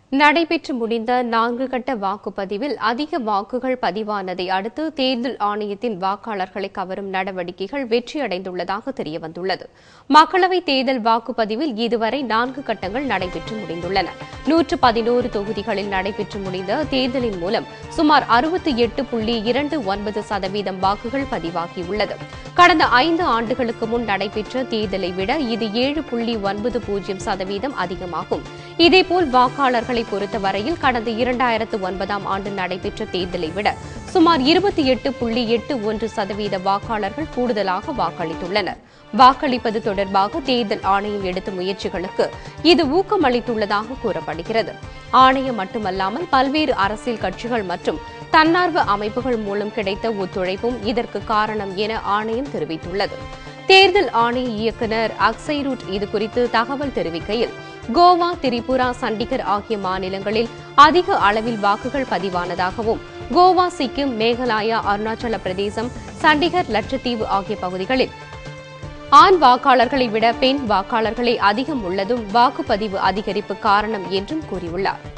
நடைபெற்று முடிந்த நான்கு கட்ட வாக்குப்பதிவில் அதிக வாக்குகள் பதிவானதை அடுத்து தேர்தல் ஆணையத்தின் வாக்காளர்களை கவரும் நடவடிக்கைகள் வெற்றியடைந்துள்ளதாக தெரியவந்துள்ளது மக்களவைத் தேர்தல் வாக்குப்பதிவில் இதுவரை நான்கு கட்டங்கள் நடைபெற்று முடிந்துள்ளன நூற்று பதினோரு தொகுதிகளில் நடைபெற்று முடிந்த தேர்தலின் மூலம் சுமார் அறுபத்தி எட்டு புள்ளி இரண்டு ஒன்பது சதவீதம் வாக்குகள் பதிவாகியுள்ளது கடந்த ஐந்து ஆண்டுகளுக்கு முன் நடைபெற்ற தேர்தலை விட இது ஏழு புள்ளி ஒன்பது பூஜ்ஜியம் சதவீதம் அதிகமாகும் இதேபோல் வாக்காளர்களை பொறுத்தவரையில் கடந்த இரண்டாயிரத்து ஒன்பதாம் ஆண்டு நடைபெற்ற தேர்தலை விட சுமார் இருபத்தி எட்டு புள்ளி எட்டு ஒன்று சதவீத வாக்காளர்கள் கூடுதலாக வாக்களித்துள்ளனர் வாக்களிப்பது தொடர்பாக தேர்தல் ஆணையம் எடுத்த முயற்சிகளுக்கு இது ஊக்கமளித்துள்ளதாக கூறப்படுகிறது ஆணையம் மட்டுமல்லாமல் பல்வேறு அரசியல் கட்சிகள் மற்றும் தன்னார்வ அமைப்புகள் மூலம் கிடைத்த ஒத்துழைப்பும் இதற்கு காரணம் என ஆணையம் தெரிவித்துள்ளது தேர்தல் ஆணைய இயக்குநர் அக்ஸை ரூட் இதுகுறித்து தகவல் தெரிவிக்கையில் கோவா திரிபுரா சண்டிகர் ஆகிய மாநிலங்களில் அதிக அளவில் வாக்குகள் பதிவானதாகவும் கோவா சிக்கிம் மேகாலயா அருணாச்சல பிரதேசம் சண்டிகர் லட்சத்தீவு ஆகிய பகுதிகளில் ஆண் வாக்காளர்களை விட பெண் வாக்காளர்களே அதிகம் உள்ளதும் வாக்குப்பதிவு அதிகரிப்பு காரணம் என்றும் கூறியுள்ளார்